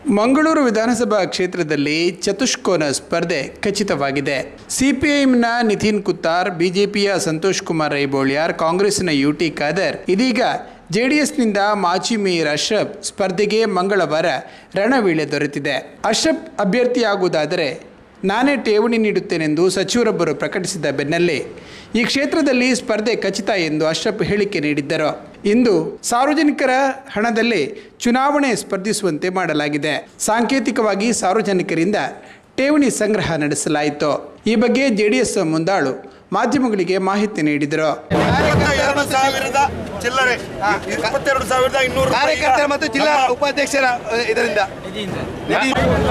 ಮಂಗಳೂರು ವಿಧಾನಸಭಾ ಕ್ಷೇತ್ರದಲ್ಲಿ ಚತುಷ್ಕೋನ ಸ್ಪರ್ಧೆ ಖಚಿತವಾಗಿದೆ ಸಿಪಿಐಎಂನ ನಿತಿನ್ ಕುತ್ತಾರ್ ಬಿಜೆಪಿಯ ಸಂತೋಷ್ ಕುಮಾರ್ ರೈಬೋಳಿಯಾರ್ ಕಾಂಗ್ರೆಸ್ನ ಯುಟಿ ಖಾದರ್ ಇದೀಗ ಜೆಡಿಎಸ್ನಿಂದ ಮಾಜಿ ಮೇಯರ್ ಅಶ್ರಫ್ ಸ್ಪರ್ಧೆಗೆ ಮಂಗಳವಾರ ರಣವೀಳೆ ದೊರೆತಿದೆ ಅಶ್ರಫ್ ಅಭ್ಯರ್ಥಿಯಾಗುವುದಾದರೆ ನಾನೇ ಠೇವಣಿ ನೀಡುತ್ತೇನೆಂದು ಸಚಿವರೊಬ್ಬರು ಪ್ರಕಟಿಸಿದ ಬೆನ್ನಲ್ಲೇ ಈ ಕ್ಷೇತ್ರದಲ್ಲಿ ಸ್ಪರ್ಧೆ ಖಚಿತ ಎಂದು ಅಶ್ರಫ್ ಹೇಳಿಕೆ ನೀಡಿದ್ದರು ಇಂದು ಸಾರ್ವಜನಿಕರ ಹಣದಲ್ಲಿ ಚುನಾವಣೆ ಸ್ಪರ್ಧಿಸುವಂತೆ ಮಾಡಲಾಗಿದೆ ಸಾಂಕೇತಿಕವಾಗಿ ಸಾರ್ವಜನಿಕರಿಂದ ಠೇವಣಿ ಸಂಗ್ರಹ ನಡೆಸಲಾಯಿತು ಈ ಬಗ್ಗೆ ಜೆಡಿಎಸ್ ಮುಂದಾಳು ಮಾಧ್ಯಮಗಳಿಗೆ ಮಾಹಿತಿ ನೀಡಿದರು ಎರಡು ಸಾವಿರದ ಚಿಲ್ಲರೆ ಇಪ್ಪತ್ತೆರಡು ಸಾವಿರದ ಇನ್ನೂರು ಕಾರ್ಯಕರ್ತರ ಮತ್ತು ಜಿಲ್ಲಾ ಉಪಾಧ್ಯಕ್ಷರ ಅಹ್, ಇದರಿಂದ ನಿಧಿ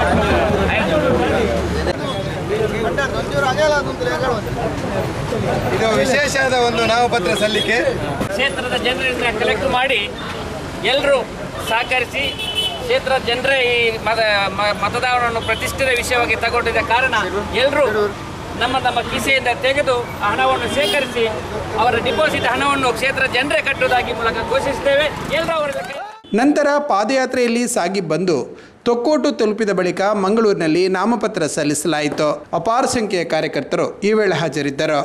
ಇದು ವಿಶೇಷವಾದ ಒಂದು ನಾಮಪತ್ರ ಸಲ್ಲಿಕೆ ಕ್ಷೇತ್ರದ ಜನರಿಂದ ಕಲೆಕ್ಟ್ ಮಾಡಿ ಎಲ್ಲರೂ ಸಹಕರಿಸಿ ಕ್ಷೇತ್ರದ ಜನರೇ ಈ ಮತ ಮ- ಮತದಾರರನ್ನು ಪ್ರತಿಷ್ಠಿತ ವಿಷಯವಾಗಿ ತಗೊಂಡಿದ್ದ ಕಾರಣ ಎಲ್ಲರೂ ನಮ್ಮ ನಮ್ಮ ಕಿಸೆಯಿಂದ ತೆಗೆದು ಆ ಹಣವನ್ನು ಸೇಕರಿಸಿ ಅವರ ಡಿಪಾಸಿಟ್ ಹಣವನ್ನು ಕ್ಷೇತ್ರ ಜನರೇ ಕಟ್ಟುವುದಾಗಿ ಮೂಲಕ ಘೋಷಿಸುತ್ತೇವೆ ಎಲ್ಲರೂ ಅವರ ಕೈ- ನಂತರ ಪಾದಯಾತ್ರೆಯಲ್ಲಿ ಸಾಗಿ ಬಂದು ತೊಕ್ಕೋಟು ತಲುಪಿದ ಬಳಿಕ ಮಂಗಳೂರಿನಲ್ಲಿ ನಾಮಪತ್ರ ಸಲ್ಲಿಸಲಾಯಿತು ಅಪಾರ ಸಂಖ್ಯೆಯ ಕಾರ್ಯಕರ್ತರು ಈ ವೇಳೆ ಹಾಜರಿದ್ದರು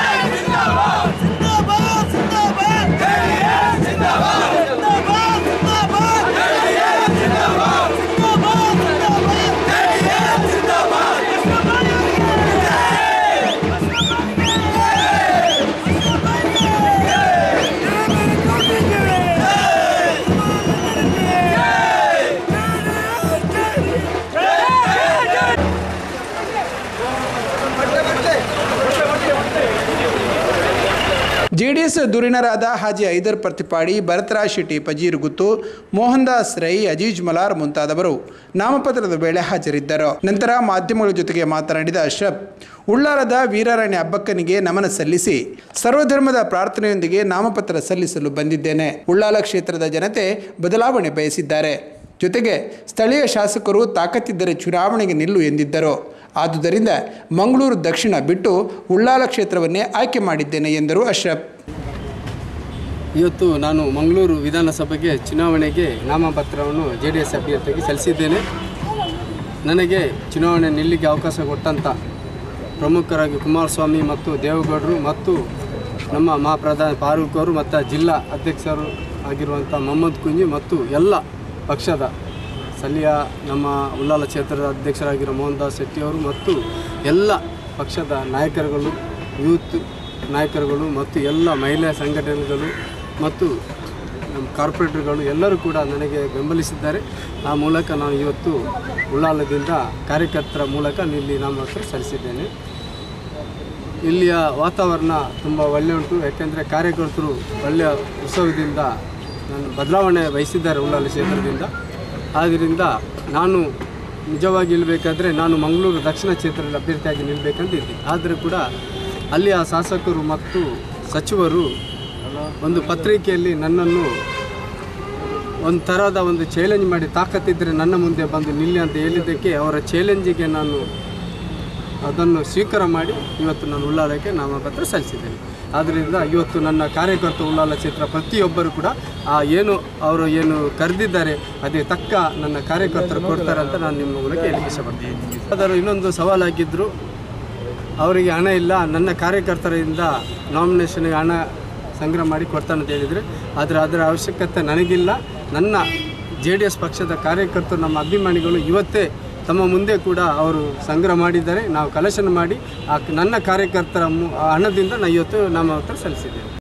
ಜೆಡಿಎಸ್ ಧುರೀಣರಾದ ಹಾಜಿ ಐದರ್ ಪ್ರತಿಪಾಡಿ ಭರತರಾಜ್ ಶೆಟ್ಟಿ ಪಜೀರುಗುತ್ತು ಮೋಹನ್ ದಾಸ್ ರೈ ಅಜೀಜ್ ಮಲಾರ್ ಮುಂತಾದವರು ನಾಮಪತ್ರದ ವೇಳೆ ಹಾಜರಿದ್ದರು ನಂತರ ಮಾಧ್ಯಮಗಳ ಜೊತೆಗೆ ಮಾತನಾಡಿದ ಅಶ್ರಫ್ ಉಳ್ಳಾಲದ ವೀರರಾಣಿ ಹಬ್ಬಕ್ಕನಿಗೆ ನಮನ ಸಲ್ಲಿಸಿ ಸರ್ವಧರ್ಮದ ಪ್ರಾರ್ಥನೆಯೊಂದಿಗೆ ನಾಮಪತ್ರ ಸಲ್ಲಿಸಲು ಬಂದಿದ್ದೇನೆ ಉಳ್ಳಾಲ ಕ್ಷೇತ್ರದ ಜನತೆ ಬದಲಾವಣೆ ಬಯಸಿದ್ದಾರೆ ಜೊತೆಗೆ ಸ್ಥಳೀಯ ಶಾಸಕರು ತಾಕತ್ತಿದ್ದರೆ ಚುನಾವಣೆಗೆ ನಿಲ್ಲು ಎಂದಿದ್ದರು ಆದುದರಿಂದ ಮಂಗಳೂರು ದಕ್ಷಿಣ ಬಿಟ್ಟು ಉಳ್ಳಾಲ ಕ್ಷೇತ್ರವನ್ನೇ ಆಯ್ಕೆ ಮಾಡಿದ್ದೇನೆ ಎಂದರು ಅಶ್ರಫ್ ಇವತ್ತು ನಾನು ಮಂಗಳೂರು ವಿಧಾನಸಭೆಗೆ ಚುನಾವಣೆಗೆ ನಾಮಪತ್ರವನ್ನು ಜೆ ಡಿ ಎಸ್ ಅಭ್ಯರ್ಥಿಗೆ ಸಲ್ಲಿಸಿದ್ದೇನೆ ನನಗೆ ಚುನಾವಣೆ ನಿಲ್ಲಿಗೆ ಅವಕಾಶ ಕೊಟ್ಟಂಥ ಪ್ರಮುಖರಾಗಿ ಕುಮಾರಸ್ವಾಮಿ ಮತ್ತು ದೇವೇಗೌಡರು ಮತ್ತು ನಮ್ಮ ಮಹಾಪ್ರಧಾನ ಫಾರೂಕ್ ಅವರು ಮತ್ತು ಜಿಲ್ಲಾ ಅಧ್ಯಕ್ಷರು ಆಗಿರುವಂಥ ಮೊಹಮ್ಮದ್ ಕುಂಜಿ ಮತ್ತು ಎಲ್ಲ ಪಕ್ಷದ ಸ್ಥಳೀಯ ನಮ್ಮ ಉಳ್ಳಾಲ ಕ್ಷೇತ್ರದ ಅಧ್ಯಕ್ಷರಾಗಿರೋ ಮೋಹನ್ ದಾಸ್ ಶೆಟ್ಟಿಯವರು ಮತ್ತು ಎಲ್ಲ ಪಕ್ಷದ ನಾಯಕರುಗಳು ಯೂತ್ ನಾಯಕರುಗಳು ಮತ್ತು ಎಲ್ಲ ಮಹಿಳಾ ಸಂಘಟನೆಗಳು ಮತ್ತು ನಮ್ಮ ಕಾರ್ಪೊರೇಟರ್ಗಳು ಎಲ್ಲರೂ ಕೂಡ ನನಗೆ ಬೆಂಬಲಿಸಿದ್ದಾರೆ ಆ ಮೂಲಕ ನಾನು ಇವತ್ತು ಉಳ್ಳಾಲದಿಂದ ಕಾರ್ಯಕರ್ತರ ಮೂಲಕ ಇಲ್ಲಿ ನಾಮಪತ್ರ ಸಲ್ಲಿಸಿದ್ದೇನೆ ಇಲ್ಲಿಯ ವಾತಾವರಣ ತುಂಬ ಒಳ್ಳೆ ಉಂಟು ಯಾಕೆಂದರೆ ಕಾರ್ಯಕರ್ತರು ಒಳ್ಳೆಯ ಉತ್ಸವದಿಂದ ನಾನು ಬದಲಾವಣೆ ಬಯಸಿದ್ದಾರೆ ಉಳ್ಳಾಲ ಕ್ಷೇತ್ರದಿಂದ ಆದ್ದರಿಂದ ನಾನು ನಿಜವಾಗಿ ನಿಲ್ಲಬೇಕಾದ್ರೆ ನಾನು ಮಂಗಳೂರು ದಕ್ಷಿಣ ಕ್ಷೇತ್ರದಲ್ಲಿ ಅಭ್ಯರ್ಥಿಯಾಗಿ ನಿಲ್ಲಬೇಕಂತಿದ್ದೆ ಆದರೆ ಕೂಡ ಅಲ್ಲಿಯ ಶಾಸಕರು ಮತ್ತು ಸಚಿವರು ಒಂದು ಪತ್ರಿಕೆಯಲ್ಲಿ ನನ್ನನ್ನು ಒಂದು ಥರದ ಒಂದು ಚಾಲೆಂಜ್ ಮಾಡಿ ತಾಕತ್ತಿದ್ದರೆ ನನ್ನ ಮುಂದೆ ಬಂದು ನಿಲ್ಲಿ ಅಂತ ಹೇಳಿದ್ದಕ್ಕೆ ಅವರ ಚಾಲೆಂಜಿಗೆ ನಾನು ಅದನ್ನು ಸ್ವೀಕಾರ ಮಾಡಿ ಇವತ್ತು ನಾನು ಉಳ್ಳಾಲಕ್ಕೆ ನಾಮಪತ್ರ ಸಲ್ಲಿಸಿದ್ದೇನೆ ಆದ್ದರಿಂದ ಇವತ್ತು ನನ್ನ ಕಾರ್ಯಕರ್ತ ಉಳ್ಳಾಲ ಕ್ಷೇತ್ರ ಪ್ರತಿಯೊಬ್ಬರು ಕೂಡ ಆ ಏನು ಅವರು ಏನು ಕರೆದಿದ್ದಾರೆ ಅದೇ ತಕ್ಕ ನನ್ನ ಕಾರ್ಯಕರ್ತರು ಕೊಡ್ತಾರೆ ಅಂತ ನಾನು ನಿಮ್ಮ ಮೂಲಕ ಹೇಳಲಿಕ್ಕೆ ಇಷ್ಟಪಡ್ತೀನಿ ಅದರ ಇನ್ನೊಂದು ಸವಾಲಾಗಿದ್ದರು ಅವರಿಗೆ ಹಣ ಇಲ್ಲ ನನ್ನ ಕಾರ್ಯಕರ್ತರಿಂದ ನಾಮಿನೇಷನ್ಗೆ ಹಣ ಸಂಗ್ರಹ ಮಾಡಿ ಕೊಡ್ತಾನೆ ಅಂತ ಹೇಳಿದರೆ ಆದರೆ ಅದರ ಅವಶ್ಯಕತೆ ನನಗಿಲ್ಲ ನನ್ನ ಜೆ ಡಿ ಎಸ್ ಪಕ್ಷದ ಕಾರ್ಯಕರ್ತರು ನಮ್ಮ ಅಭಿಮಾನಿಗಳು ಇವತ್ತೇ ತಮ್ಮ ಮುಂದೆ ಕೂಡ ಅವರು ಸಂಗ್ರಹ ಮಾಡಿದ್ದಾರೆ ನಾವು ಕಲೆಕ್ಷನ್ ಮಾಡಿ ಆ ನನ್ನ ಕಾರ್ಯಕರ್ತರ ಮು- ಆ ಹಣದಿಂದ ನಾನು ಇವತ್ತು ನಾಮಪತ್ರ ಸಲ್ಲಿಸಿದ್ದೇನೆ